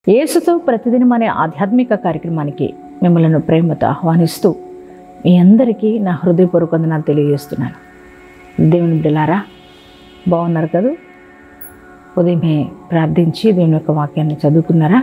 యేసుతో ప్రతిదినం అనే ఆధ్యాత్మిక కార్యక్రమానికి మిమ్మల్ని ప్రేమతో ఆహ్వానిస్తూ మీ అందరికీ నా హృదయపూర్వక వందనాలు తెలియజేస్తున్నాను దేవుని బిడ్డలారా బాగున్నారు కదా ఉదయమే ప్రార్థించి దేవుని యొక్క వాక్యాన్ని చదువుకున్నారా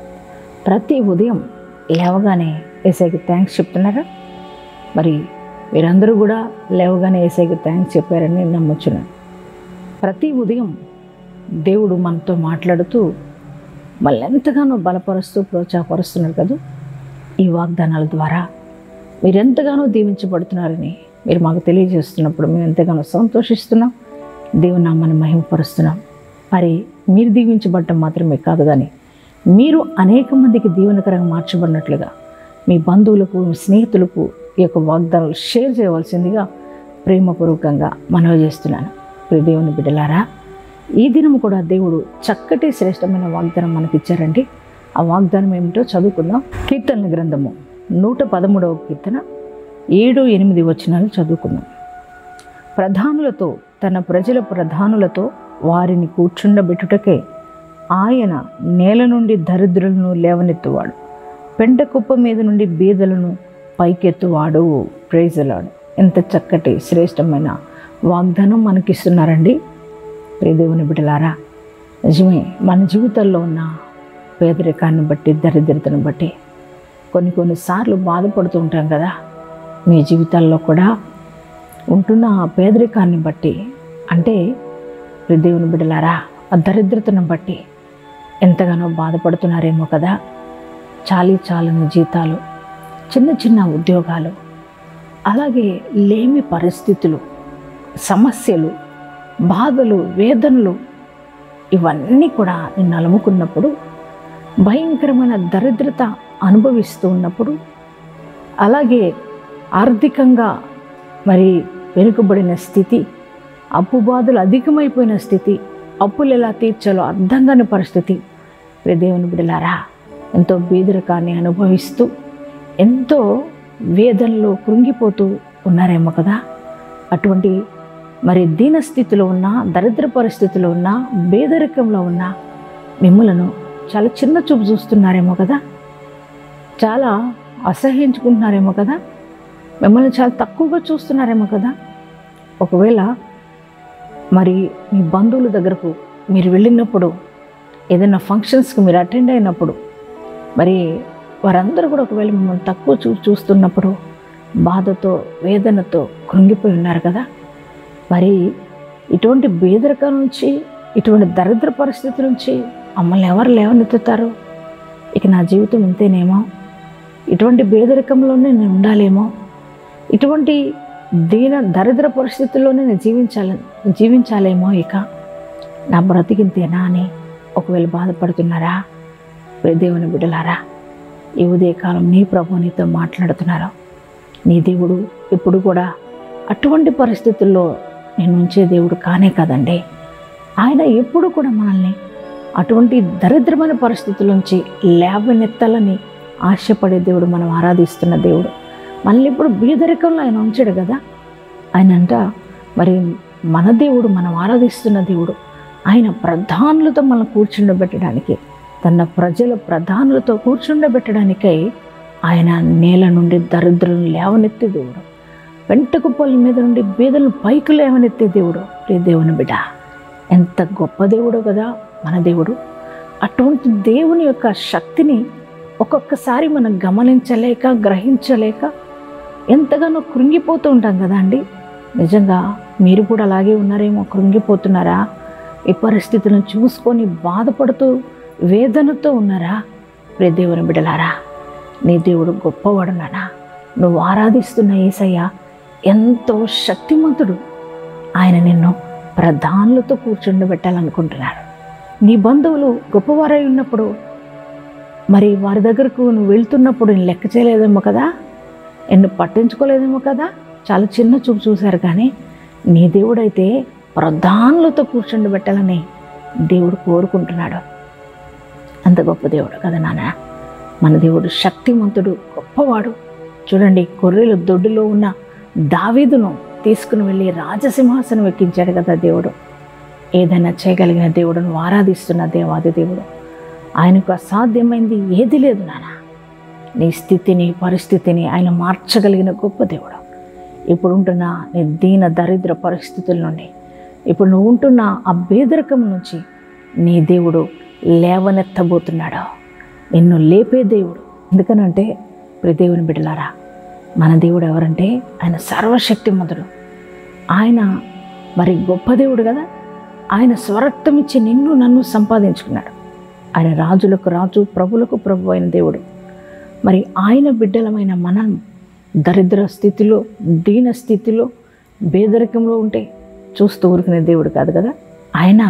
ప్రతి ఉదయం లేవగానే ఏసైకి థ్యాంక్స్ చెప్తున్నారా మరి మీరందరూ కూడా లేవగానే ఏసైకి థ్యాంక్స్ చెప్పారని నమ్మొచ్చున్నాను ప్రతి ఉదయం దేవుడు మనతో మాట్లాడుతూ మళ్ళీ ఎంతగానో బలపరుస్తూ ప్రోత్సాహపరుస్తున్నారు కదా ఈ వాగ్దానాల ద్వారా మీరు ఎంతగానో దీవించబడుతున్నారని మీరు మాకు తెలియజేస్తున్నప్పుడు మేము ఎంతగానో సంతోషిస్తున్నాం దేవుని నామాన్ని మహిమపరుస్తున్నాం మరి మీరు దీవించబడటం మాత్రమే కాదు కానీ మీరు అనేక మందికి దీవెనకరంగా మార్చబడినట్లుగా మీ బంధువులకు మీ స్నేహితులకు ఈ యొక్క వాగ్దానాలు షేర్ చేయవలసిందిగా ప్రేమపూర్వకంగా మనవి చేస్తున్నాను ప్రియ దేవుని బిడ్డలారా ఈ దినం కూడా దేవుడు చక్కటి శ్రేష్టమైన వాగ్దానం మనకి ఇచ్చారండి ఆ వాగ్దానం ఏమిటో చదువుకుందాం కీర్తనల గ్రంథము నూట పదమూడవ కీర్తన ఏడు ఎనిమిది వచనాలు చదువుకుందాం ప్రధానులతో తన ప్రజల ప్రధానులతో వారిని కూర్చుండబెట్టుటకే ఆయన నేల నుండి దరిద్రులను లేవనెత్తువాడు పెంట కుప్ప మీద నుండి బీదలను పైకెత్తువాడు ప్రేజలాడు ఎంత చక్కటి శ్రేష్టమైన వాగ్దానం మనకిస్తున్నారండి ప్రియదేవుని బిడ్డలారా నిజమే మన జీవితాల్లో ఉన్న పేదరికాన్ని బట్టి దరిద్రతను బట్టి కొన్ని కొన్నిసార్లు బాధపడుతూ ఉంటాం కదా మీ జీవితాల్లో కూడా ఉంటున్న ఆ పేదరికాన్ని బట్టి అంటే దేవుని బిడ్డలారా ఆ దరిద్రతను బట్టి ఎంతగానో బాధపడుతున్నారేమో కదా చాలీ చాలని జీతాలు చిన్న చిన్న ఉద్యోగాలు అలాగే లేమి పరిస్థితులు సమస్యలు బాధలు వేదనలు ఇవన్నీ కూడా నిన్ను అలుముకున్నప్పుడు భయంకరమైన దరిద్రత అనుభవిస్తూ ఉన్నప్పుడు అలాగే ఆర్థికంగా మరి వెనుకబడిన స్థితి అప్పు బాధలు అధికమైపోయిన స్థితి అప్పులు ఎలా తీర్చాలో అర్థం కాని పరిస్థితి ప్రియ దేవుని బిడ్డలారా ఎంతో బీదరికాన్ని అనుభవిస్తూ ఎంతో వేదనలో కృంగిపోతూ ఉన్నారేమో కదా అటువంటి మరి దీనస్థితిలో ఉన్న దరిద్ర పరిస్థితిలో ఉన్న బేదరికంలో ఉన్న మిమ్మలను చాలా చిన్న చూపు చూస్తున్నారేమో కదా చాలా అసహ్యించుకుంటున్నారేమో కదా మిమ్మల్ని చాలా తక్కువగా చూస్తున్నారేమో కదా ఒకవేళ మరి మీ బంధువుల దగ్గరకు మీరు వెళ్ళినప్పుడు ఏదైనా ఫంక్షన్స్కి మీరు అటెండ్ అయినప్పుడు మరి వారందరూ కూడా ఒకవేళ మిమ్మల్ని తక్కువ చూ చూస్తున్నప్పుడు బాధతో వేదనతో కృంగిపోయి ఉన్నారు కదా మరి ఇటువంటి బేదరికం నుంచి ఇటువంటి దరిద్ర పరిస్థితి నుంచి మమ్మల్ని ఎవరు లేవనెత్తుతారు ఇక నా జీవితం ఇంతేనేమో ఇటువంటి బేదరికంలోనే నేను ఉండాలేమో ఇటువంటి దీన దరిద్ర పరిస్థితుల్లోనే నేను జీవించాలి జీవించాలేమో ఇక నా బ్రతికింతేనా అని ఒకవేళ బాధపడుతున్నారా ప్రియ దేవుని బిడ్డలారా ఈ ఉదయకాలం నీ ప్రభు నీతో మాట్లాడుతున్నారు నీ దేవుడు ఎప్పుడు కూడా అటువంటి పరిస్థితుల్లో నేను ఉంచే దేవుడు కానే కదండి ఆయన ఎప్పుడు కూడా మనల్ని అటువంటి దరిద్రమైన పరిస్థితుల నుంచి లేవనెత్తాలని ఆశపడే దేవుడు మనం ఆరాధిస్తున్న దేవుడు మళ్ళీ ఇప్పుడు బీదరికంలో ఆయన ఉంచాడు కదా ఆయన అంట మరి మన దేవుడు మనం ఆరాధిస్తున్న దేవుడు ఆయన ప్రధానులతో మనం కూర్చుండబెట్టడానికి తన ప్రజల ప్రధానులతో కూర్చుండబెట్టడానికై ఆయన నేల నుండి దరిద్రులను లేవనెత్తే దేవుడు వెంటకుప్పల మీద నుండి బీదలను పైకి లేవనెత్తే దేవుడు రే దేవుని బిడ్డ ఎంత గొప్ప దేవుడో కదా మన దేవుడు అటువంటి దేవుని యొక్క శక్తిని ఒక్కొక్కసారి మనం గమనించలేక గ్రహించలేక ఎంతగానో కృంగిపోతూ ఉంటాం కదా అండి నిజంగా మీరు కూడా అలాగే ఉన్నారేమో కృంగిపోతున్నారా ఈ పరిస్థితులను చూసుకొని బాధపడుతూ వేదనతో ఉన్నారా రే దేవుని బిడ్డలారా నీ దేవుడు గొప్పవాడు నానా నువ్వు ఆరాధిస్తున్న ఏసయ్య ఎంతో శక్తిమంతుడు ఆయన నిన్ను ప్రధానులతో కూర్చుండబెట్టాలనుకుంటున్నాడు నీ బంధువులు గొప్పవారై ఉన్నప్పుడు మరి వారి దగ్గరకు నువ్వు వెళ్తున్నప్పుడు నేను లెక్క చేయలేదేమో కదా నిన్ను పట్టించుకోలేదేమో కదా చాలా చిన్న చూపు చూశారు కానీ నీ దేవుడైతే ప్రధానులతో కూర్చుండబెట్టాలని దేవుడు కోరుకుంటున్నాడు అంత గొప్ప దేవుడు కదా నాన్న మన దేవుడు శక్తిమంతుడు గొప్పవాడు చూడండి గొర్రెలు దొడ్డులో ఉన్న దావీదును తీసుకుని వెళ్ళి రాజసింహాసనం ఎక్కించాడు కదా దేవుడు ఏదైనా చేయగలిగిన దేవుడును ఆరాధిస్తున్న దేవాది దేవుడు ఆయనకు అసాధ్యమైంది ఏది లేదు నాన్న నీ స్థితిని పరిస్థితిని ఆయన మార్చగలిగిన గొప్ప దేవుడు ఇప్పుడు ఉంటున్న నీ దీన దరిద్ర పరిస్థితుల నుండి ఇప్పుడు నువ్వు ఉంటున్న ఆ బేదరికం నుంచి నీ దేవుడు లేవనెత్తబోతున్నాడు నిన్ను లేపే దేవుడు ఎందుకనంటే ప్రియ దేవుని బిడ్డలారా మన దేవుడు ఎవరంటే ఆయన సర్వశక్తిమంతుడు ఆయన మరి గొప్ప దేవుడు కదా ఆయన స్వరక్తం ఇచ్చి నిన్ను నన్ను సంపాదించుకున్నాడు ఆయన రాజులకు రాజు ప్రభులకు ప్రభు అయిన దేవుడు మరి ఆయన బిడ్డలమైన మనం దరిద్ర స్థితిలో దీన స్థితిలో పేదరికంలో ఉంటే చూస్తూ ఊరుకునే దేవుడు కాదు కదా ఆయన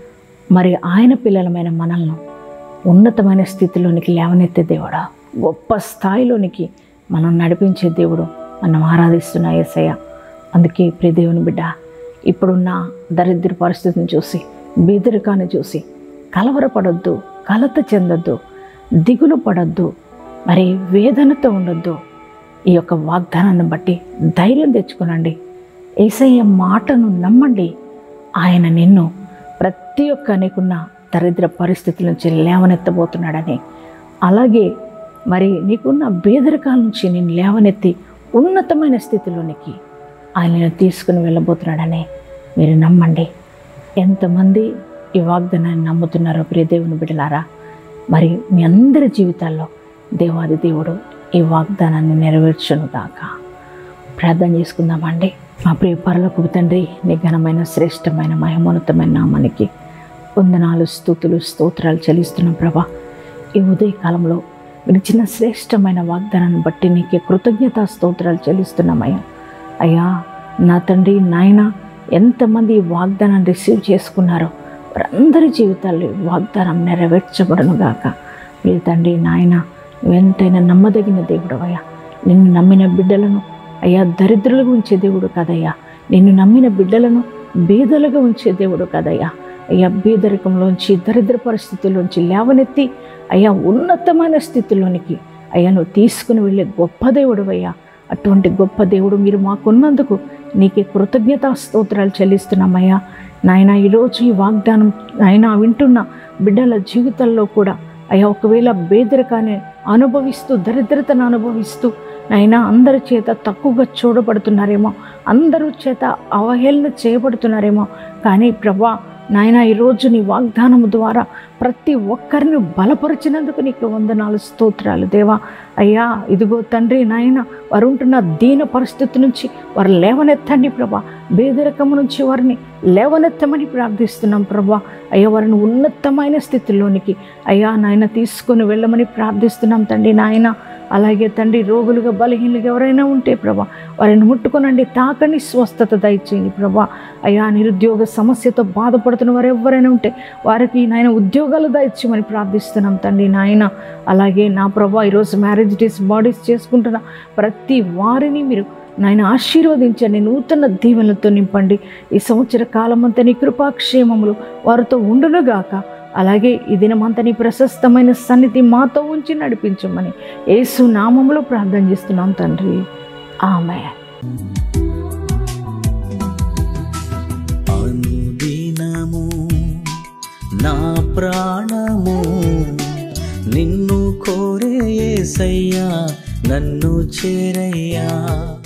మరి ఆయన పిల్లలమైన మనల్ని ఉన్నతమైన స్థితిలోనికి లేవనెత్తే దేవుడా గొప్ప స్థాయిలోనికి మనం నడిపించే దేవుడు మనం ఆరాధిస్తున్న యేసయ్య అందుకే ప్రియ దేవుని బిడ్డ ఇప్పుడున్న దరిద్ర పరిస్థితిని చూసి బీదరికాన్ని చూసి కలవరపడొద్దు కలత చెందొద్దు దిగులు పడొద్దు మరి వేదనతో ఉండొద్దు ఈ యొక్క వాగ్దానాన్ని బట్టి ధైర్యం తెచ్చుకునండి ఏసయ్య మాటను నమ్మండి ఆయన నిన్ను ప్రతి ఒక్క నీకున్న దరిద్ర పరిస్థితుల నుంచి లేవనెత్తబోతున్నాడని అలాగే మరి నీకున్న బేదరికాల నుంచి నేను లేవనెత్తి ఉన్నతమైన స్థితిలోనికి ఆయనను తీసుకుని వెళ్ళబోతున్నాడని మీరు నమ్మండి ఎంతమంది ఈ వాగ్దానాన్ని నమ్ముతున్నారో ప్రియ దేవుని బిడ్డలారా మరి మీ అందరి జీవితాల్లో దేవాది దేవుడు ఈ వాగ్దానాన్ని నెరవేర్చును గాక ప్రార్థన చేసుకుందామండి మా ప్రియ పరలోకపు తండ్రి నీ ఘనమైన శ్రేష్టమైన మహిమోన్నతమైన నామానికి వందనాలు స్థుతులు స్తోత్రాలు చెల్లిస్తున్నాం ప్రభా ఈ ఉదయకాలంలో విడిచిన శ్రేష్టమైన వాగ్దానాన్ని బట్టి నీకే కృతజ్ఞతా స్తోత్రాలు చెల్లిస్తున్నామయ్యా అయ్యా నా తండ్రి నాయన ఎంతమంది ఈ వాగ్దానాన్ని రిసీవ్ చేసుకున్నారో వారందరి జీవితాల్లో ఈ వాగ్దానం నెరవేర్చబడను గాక మీ తండ్రి నాయన నువ్వెంతైనా నమ్మదగిన దేవుడు అయ్యా నిన్ను నమ్మిన బిడ్డలను అయ్యా దరిద్రులుగా ఉంచే దేవుడు కదయ్యా నిన్ను నమ్మిన బిడ్డలను బీదలుగా ఉంచే దేవుడు కదయ్యా అయ్యా బీదరికంలోంచి దరిద్ర పరిస్థితుల్లోంచి లేవనెత్తి అయ్యా ఉన్నతమైన స్థితిలోనికి అయ్యా నువ్వు తీసుకుని వెళ్ళే గొప్ప దేవుడు అయ్యా అటువంటి గొప్ప దేవుడు మీరు మాకున్నందుకు నీకే కృతజ్ఞతా స్తోత్రాలు చెల్లిస్తున్నామయ్యా నాయన ఈరోజు ఈ వాగ్దానం నాయన వింటున్న బిడ్డల జీవితాల్లో కూడా అయ్యా ఒకవేళ బేదరికాన్ని అనుభవిస్తూ దరిద్రతను అనుభవిస్తూ నాయన అందరి చేత తక్కువగా చూడబడుతున్నారేమో అందరూ చేత అవహేళన చేయబడుతున్నారేమో కానీ ప్రభా నాయన ఈరోజు నీ వాగ్దానము ద్వారా ప్రతి ఒక్కరిని బలపరిచినందుకు నీకు వందనాలు స్తోత్రాలు దేవా అయ్యా ఇదిగో తండ్రి నాయన వారు ఉంటున్న దీన పరిస్థితి నుంచి వారు లేవనెత్తండి ప్రభా బేదరికము నుంచి వారిని లేవనెత్తమని ప్రార్థిస్తున్నాం ప్రభా అయ్యా వారిని ఉన్నతమైన స్థితిలోనికి అయ్యా నాయన తీసుకొని వెళ్ళమని ప్రార్థిస్తున్నాం తండ్రి నాయన అలాగే తండ్రి రోగులుగా బలహీనులుగా ఎవరైనా ఉంటే ప్రభా వారిని ముట్టుకొనండి తాకండి స్వస్థత దయచేయండి ప్రభా అయ్యా నిరుద్యోగ సమస్యతో బాధపడుతున్న వారు ఎవరైనా ఉంటే వారికి నాయన ఉద్యోగాలు దయచేయమని ప్రార్థిస్తున్నాం తండ్రి నాయన అలాగే నా ప్రభా ఈరోజు మ్యారేజ్ డేస్ బాడీస్ చేసుకుంటున్న ప్రతి వారిని మీరు నాయన ఆశీర్వదించండి నూతన దీవెనలతో నింపండి ఈ సంవత్సర కాలమంతా నీ కృపాక్షేమములు వారితో ఉండునుగాక అలాగే ఈ దినమంతా నీ ప్రశస్తమైన సన్నిధి మాతో ఉంచి నడిపించమని యేసు నామములో ప్రార్థన చేస్తున్నాం తండ్రి ఆమె అనుదినము నా ప్రాణము నిన్ను కోరే యేసయ్యా నన్ను చేరయ్యా